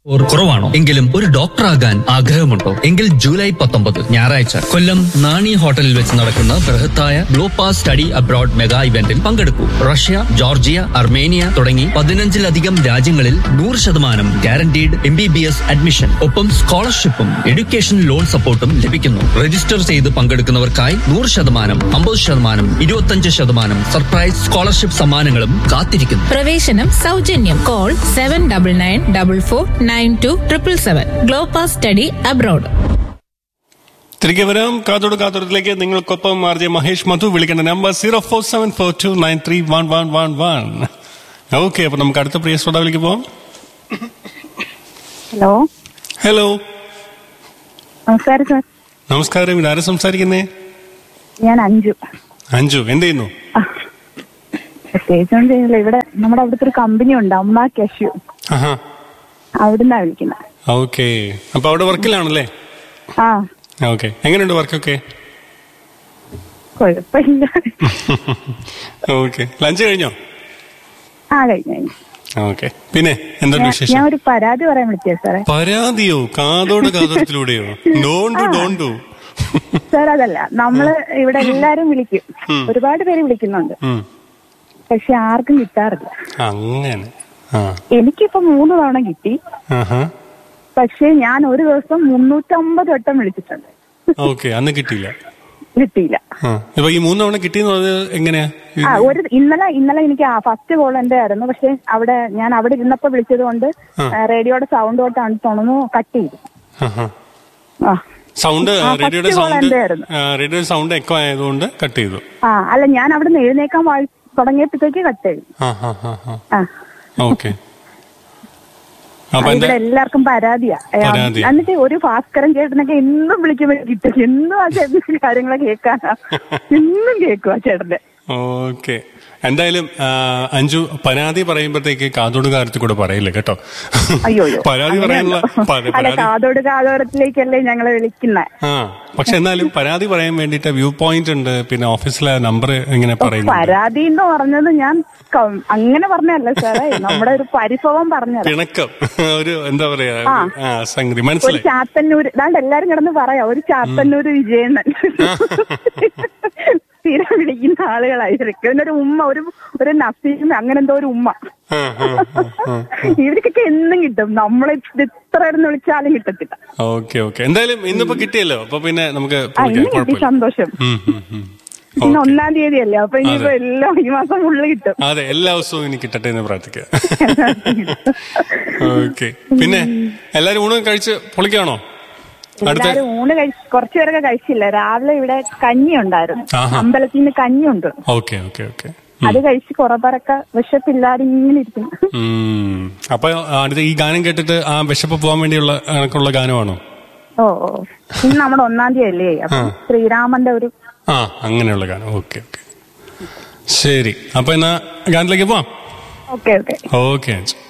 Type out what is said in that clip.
Or കുറവാണോ എങ്കിലും ഒരു ഡോക്ടർ ആകാൻ ആഗ്രഹമുണ്ടോ എങ്കിൽ ജൂലൈ പത്തൊമ്പത് ഞായറാഴ്ച കൊല്ലം നാണി ഹോട്ടലിൽ വെച്ച് നടക്കുന്ന ബൃഹത്തായ ഗ്ലോപാസ് സ്റ്റഡി അബ്രോഡ് മെഗാ ഇവന്റിൽ പങ്കെടുക്കൂ റഷ്യ ജോർജിയ അർമേനിയ തുടങ്ങി പതിനഞ്ചിലധികം രാജ്യങ്ങളിൽ നൂറ് ശതമാനം guaranteed M B B S admission ഒപ്പം സ്കോളർഷിപ്പും എഡ്യൂക്കേഷൻ ലോൺ സപ്പോർട്ടും ലഭിക്കുന്നു രജിസ്റ്റർ ചെയ്ത് പങ്കെടുക്കുന്നവർക്കായി നൂറ് ശതമാനം അമ്പത് ശതമാനം ഇരുപത്തഞ്ച് ശതമാനം സർപ്രൈസ് സ്കോളർഷിപ്പ് സമ്മാനങ്ങളും കാത്തിരിക്കുന്നു പ്രവേശനം സൗജന്യം call seven double nine double four nine two triple seven Glopass study abroad തിരികെ വരാം കാതോട് കാതോടത്തിലേക്ക് നിങ്ങൾക്കൊപ്പം ആർ ജെ മഹേഷ് മധു വിളിക്കേണ്ട number zero four seven four two nine three one one one one okay അപ്പൊ നമുക്ക് അടുത്ത പ്രിയ ശ്രോതാവിലേക്ക് പോവാം ഹലോ ഹലോ നമസ്കാരം സാർ നമസ്കാരം ഇതാരെ സംസാരിക്കുന്നേ ഞാൻ അഞ്ജു അഞ്ജു എന്ത് ചെയ്യുന്നു പ്രത്യേകിച്ചൊന്നും ചെയ്യുന്നില്ല ഇവിടെ നമ്മുടെ അവിടുത്തെ ഒരു കമ്പനി ഉണ്ട് അമ്മ കഷ്യു ആഹാ അവിടുന്നാ വിളിക്കുന്നത് ഓക്കെ അപ്പൊ അവിടെ വർക്കിലാണല്ലേ ആ ഓക്കെ എങ്ങനെയുണ്ട് വർക്കൊക്കെ കുഴപ്പമില്ല ഓക്കെ ലഞ്ച് കഴിഞ്ഞോ ആ കഴിഞ്ഞു കഴിഞ്ഞു ഓക്കെ പിന്നെ എന്തുണ്ട് ഞാൻ- ഞാൻ വിശേഷം ഒരു പരാതി പറയാൻ വിളിച്ചേ സാറേ പരാതിയോ കാതോട് കാതോടത്തിലൂടെയോ ഡോണ്ടു ഡോണ്ടു സാർ അതല്ല നമ്മള് ഇവിടെ എല്ലാരും വിളിക്കും ഒരുപാട് പേര് വിളിക്കുന്നുണ്ട് ഉം. പക്ഷെ ആർക്കും കിട്ടാറില്ല അങ്ങനെ ആ എനിക്കിപ്പോ മൂന്ന് തവണ കിട്ടി ആഹാ പക്ഷെ ഞാൻ ഒരു ദിവസം മുന്നൂറ്റമ്പത് വട്ടം വിളിച്ചിട്ടുണ്ട് ഓക്കെ അന്ന് കിട്ടിയില്ല കിട്ടിയില്ല ആ ഇപ്പൊ ഈ മൂന്ന് തവണ കിട്ടിയെന്ന് പറഞ്ഞത് എങ്ങനെയാ ഈ- ആ ഒരു ഇന്നലെ ഇന്നലെ എനിക്ക് ആ ഫസ്റ്റ് കോൾ എന്റെ ആയിരുന്നു പക്ഷെ അവിടെ ഞാൻ അവിടെ ഇരുന്നപ്പോ വിളിച്ചത് കൊണ്ട് റേഡിയോയുടെ സൗണ്ട് തൊട്ടാണ് തോന്നുന്നു കട്ട് ചെയ്തു ആഹാ. ആ സൗണ്ട് ആ, റേഡിയോയുടെ first call സൗണ്ട് എൻ്റെ ആയിരുന്നു. റേഡിയോയുടെ സൗണ്ട് എക്കോ ആയതുകൊണ്ട് കട്ട് ചെയ്തു ആ അല്ല ഞാൻ അവിടെ നിന്ന് എഴുന്നേക്കാൻ വായി തുടങ്ങിയപ്പോഴത്തേക്ക് കട്ട് ചെയ്തു ആ ഹാ ഹാ ഹാ ആ ഓക്കെ അപ്പൊ എന്താ ഇവിടെ എല്ലാവർക്കും പരാതിയാ ഏ, പരാതി. എന്നിട്ട് ഒരു ഭാസ്കരൻ ചേട്ടനൊക്കെ എന്നും വിളിക്കുമ്പോൾ കിട്ടും എന്നും ആ ചേട്ടന്റെ കാര്യങ്ങളൊക്കെ കേൾക്കാനാ എന്നും കേൾക്കും ആ ചേട്ടന്റെ ഓക്കെ എന്തായാലും ആ, അഞ്ജു പരാതി പറയുമ്പോഴത്തേക്ക് കാതോട് കാര്യത്തിൽ കൂടെ പറയില്ല കേട്ടോ അയ്യോ അയ്യോ പരാതി പറയാനുള്ള അങ്ങനെയല്ല. പ- അല്ല പരാതി കാതോട് കാതോരത്തിലേക്കല്ലേ ഞങ്ങളെ വിളിക്കുന്നത് ആ പക്ഷെ എന്നാലും പരാതി പറയാൻ വേണ്ടിയിട്ട് വ്യൂ പോയിന്റ് ഉണ്ട് പിന്നെ ഓഫീസിലെ നമ്പർ ഇങ്ങനെ പറയുന്നു പരാതി എന്ന് പറഞ്ഞത് ഞാൻ ക- അങ്ങനെ പറഞ്ഞല്ല സാറേ നമ്മുടെ ഒരു പരിഭവം പറഞ്ഞത് പിണക്കം ഒരു എന്താ പറയാ ആ. ആ സംഗതി ഒരു മനസ്സിലായി ചാത്തന്നൂര് ഇതാണ്ട് എല്ലാരും കിടന്ന് പറയാ ഒരു ചാത്തന്നൂര് വിജയണ്ണൻ സ്ഥിരം വിളിക്കുന്ന ആളുകളായിരിക്കും എന്നൊരു ഉമ്മ ഒരു ഒരു നസീം അങ്ങനെ എന്തോ ഒരു ഉമ്മ ആ, ആ, ആ, ആ. ഇവർക്കൊക്കെ എന്നും കിട്ടും നമ്മളെ ഇത് എത്ര ഇടന്ന് വിളിച്ചാലും കിട്ടത്തില്ല ഓക്കെ ഓക്കെ എന്തായാലും ഇന്നിപ്പോ കിട്ടിയല്ലോ അപ്പൊ പിന്നെ നമുക്ക് ആ പൊളിക്കാം, ഇന്ന് കിട്ടി കുഴപ്പമില്ല സന്തോഷം ഉം, ഉം, ഉം. ഇന്ന് ഓക്കെ. ഒന്നാം തീയതി അല്ലേ അപ്പൊ ഇനിയിപ്പോ എല്ലാം ഈ മാസം ഫുള്ള് കിട്ടും അതെ എല്ലാ ദിവസവും ഇനി കിട്ടട്ടെ എന്ന് പ്രാർത്ഥിക്കാം ഓക്കെ പിന്നെ എല്ലാരും ഊണ് കഴിച്ച് പൊളിക്കാണോ അടുത്ത എല്ലാരും ഊണ് കഴിച്ച് കുറച്ചു പേരൊക്കെ കഴിച്ചില്ല രാവിലെ ഇവിടെ കഞ്ഞി ഉണ്ടായിരുന്നു ആഹാ. അമ്പലത്തിൽ നിന്ന് കഞ്ഞിയുണ്ട് ഓക്കെ ഓക്കെ ഓക്കെ അത് കഴിച്ച് കുറെ പേരൊക്കെ വിശപ്പില്ലാതെ ഇങ്ങനെ ഇരിക്കുന്നു ഉം. അപ്പൊ അടുത്ത ഈ ഗാനം കേട്ടിട്ട് ആ വിശപ്പ് പോകാൻ വേണ്ടിയുള്ള കണക്കുള്ള ഗാനമാണോ ഓ ഓ ഇന്ന് നമ്മുടെ ഒന്നാം തീയതി അല്ലേ അപ്പൊ ആ. ശ്രീരാമന്റെ ഒരു ആ അങ്ങനെയുള്ള ഗാനം ഓക്കെ ഓക്കെ ശരി അപ്പൊ എന്നാ ഗാനത്തിലേക്ക് പോവാം ഓക്കെ ഓക്കെ ഓക്കെ